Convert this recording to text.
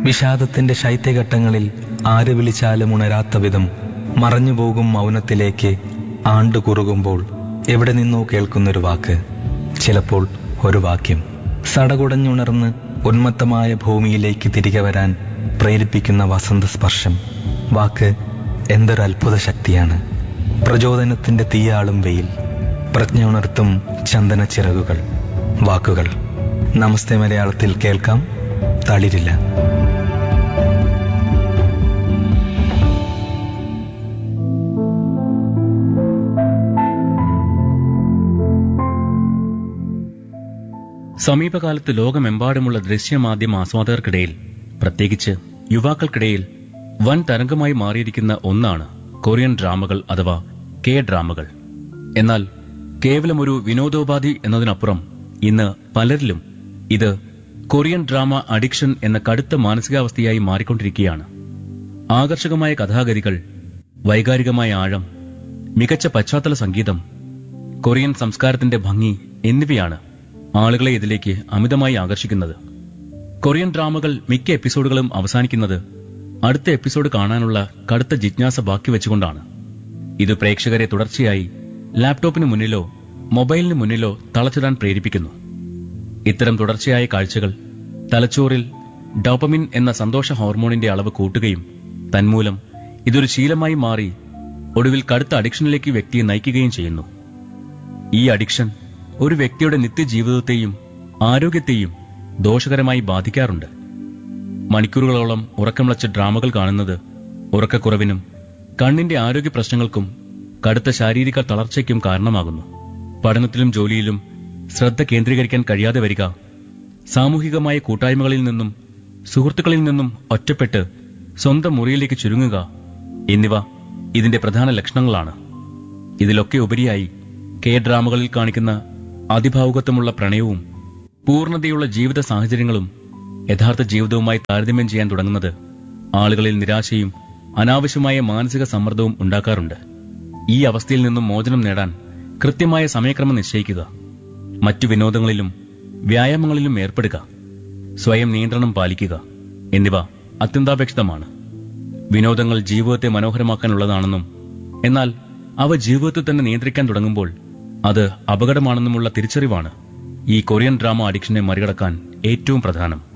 വിഷാദത്തിന്റെ ശൈത്യഘട്ടങ്ങളിൽ ആര് വിളിച്ചാലും ഉണരാത്ത വിധം മറഞ്ഞുപോകും മൗനത്തിലേക്ക് ആണ്ടു കുറുകുമ്പോൾ എവിടെ നിന്നോ കേൾക്കുന്നൊരു വാക്ക് ചിലപ്പോൾ ഒരു വാക്യം സടകുടഞ്ഞുണർന്ന് ഉന്മത്തമായ ഭൂമിയിലേക്ക് തിരികെ വരാൻ പ്രേരിപ്പിക്കുന്ന വസന്ത സ്പർശം വാക്ക് എന്തൊരു അത്ഭുത ശക്തിയാണ് പ്രചോദനത്തിന്റെ തീയാളും വെയിൽ പ്രജ്ഞ ഉണർത്തും ചന്ദന ചിറകുകൾ വാക്കുകൾ നമസ്തേ മലയാളത്തിൽ കേൾക്കാം തളിരില്ല സമീപകാലത്ത് ലോകമെമ്പാടുമുള്ള ദൃശ്യമാധ്യമ ആസ്വാദകർക്കിടയിൽ പ്രത്യേകിച്ച് യുവാക്കൾക്കിടയിൽ വൻ തരംഗമായി മാറിയിരിക്കുന്ന ഒന്നാണ് കൊറിയൻ ഡ്രാമകൾ അഥവാ കെ ഡ്രാമകൾ എന്നാൽ കേവലം ഒരു വിനോദോപാധി എന്നതിനപ്പുറം ഇന്ന് പലരിലും ഇത് കൊറിയൻ ഡ്രാമ അഡിക്ഷൻ എന്ന കടുത്ത മാനസികാവസ്ഥയായി മാറിക്കൊണ്ടിരിക്കുകയാണ് ആകർഷകമായ കഥാഗതികൾ വൈകാരികമായ ആഴം മികച്ച പശ്ചാത്തല സംഗീതം കൊറിയൻ സംസ്കാരത്തിന്റെ ഭംഗി എന്നിവയാണ് ആളുകളെ ഇതിലേക്ക് അമിതമായി ആകർഷിക്കുന്നത് കൊറിയൻ ഡ്രാമകൾ മിക്ക എപ്പിസോഡുകളും അവസാനിക്കുന്നത് അടുത്ത എപ്പിസോഡ് കാണാനുള്ള കടുത്ത ജിജ്ഞാസ ബാക്കി വെച്ചുകൊണ്ടാണ് ഇത് പ്രേക്ഷകരെ തുടർച്ചയായി ലാപ്ടോപ്പിന് മുന്നിലോ മൊബൈലിന് മുന്നിലോ തളച്ചിടാൻ പ്രേരിപ്പിക്കുന്നു ഇത്തരം തുടർച്ചയായ കാഴ്ചകൾ തലച്ചോറിൽ ഡോപ്പമിൻ എന്ന സന്തോഷ ഹോർമോണിന്റെ അളവ് കൂട്ടുകയും തന്മൂലം ഇതൊരു ശീലമായി മാറി ഒടുവിൽ കടുത്ത അഡിക്ഷനിലേക്ക് വ്യക്തിയെ നയിക്കുകയും ചെയ്യുന്നു ഈ അഡിക്ഷൻ ഒരു വ്യക്തിയുടെ നിത്യജീവിതത്തെയും ആരോഗ്യത്തെയും ദോഷകരമായി ബാധിക്കാറുണ്ട് മണിക്കൂറുകളോളം ഉറക്കമിളച്ച ഡ്രാമകൾ കാണുന്നത് ഉറക്കക്കുറവിനും കണ്ണിന്റെ ആരോഗ്യ പ്രശ്നങ്ങൾക്കും കടുത്ത ശാരീരിക തളർച്ചയ്ക്കും കാരണമാകുന്നു പഠനത്തിലും ജോലിയിലും ശ്രദ്ധ കേന്ദ്രീകരിക്കാൻ കഴിയാതെ വരിക സാമൂഹികമായ കൂട്ടായ്മകളിൽ നിന്നും സുഹൃത്തുക്കളിൽ നിന്നും ഒറ്റപ്പെട്ട് സ്വന്തം മുറിയിലേക്ക് ചുരുങ്ങുക എന്നിവ ഇതിന്റെ പ്രധാന ലക്ഷണങ്ങളാണ് ഇതിലൊക്കെ ഉപരിയായി കെ ഡ്രാമകളിൽ കാണിക്കുന്ന അതിഭാവുകത്വമുള്ള പ്രണയവും പൂർണ്ണതയുള്ള ജീവിത സാഹചര്യങ്ങളും യഥാർത്ഥ ജീവിതവുമായി താരതമ്യം ചെയ്യാൻ തുടങ്ങുന്നത് ആളുകളിൽ നിരാശയും അനാവശ്യമായ മാനസിക സമ്മർദ്ദവും ഉണ്ടാക്കാറുണ്ട് ഈ അവസ്ഥയിൽ നിന്നും മോചനം നേടാൻ കൃത്യമായ സമയക്രമം നിശ്ചയിക്കുക മറ്റു വിനോദങ്ങളിലും വ്യായാമങ്ങളിലും ഏർപ്പെടുക സ്വയം നിയന്ത്രണം പാലിക്കുക എന്നിവ അത്യന്താപേക്ഷിതമാണ് വിനോദങ്ങൾ ജീവിതത്തെ മനോഹരമാക്കാനുള്ളതാണെന്നും എന്നാൽ അവ ജീവിതത്തെ തന്നെ നിയന്ത്രിക്കാൻ തുടങ്ങുമ്പോൾ അത് അപകടമാണെന്നുമുള്ള തിരിച്ചറിവാണ് ഈ കൊറിയൻ ഡ്രാമ അഡിക്ഷനെ മറികടക്കാൻ ഏറ്റവും പ്രധാനം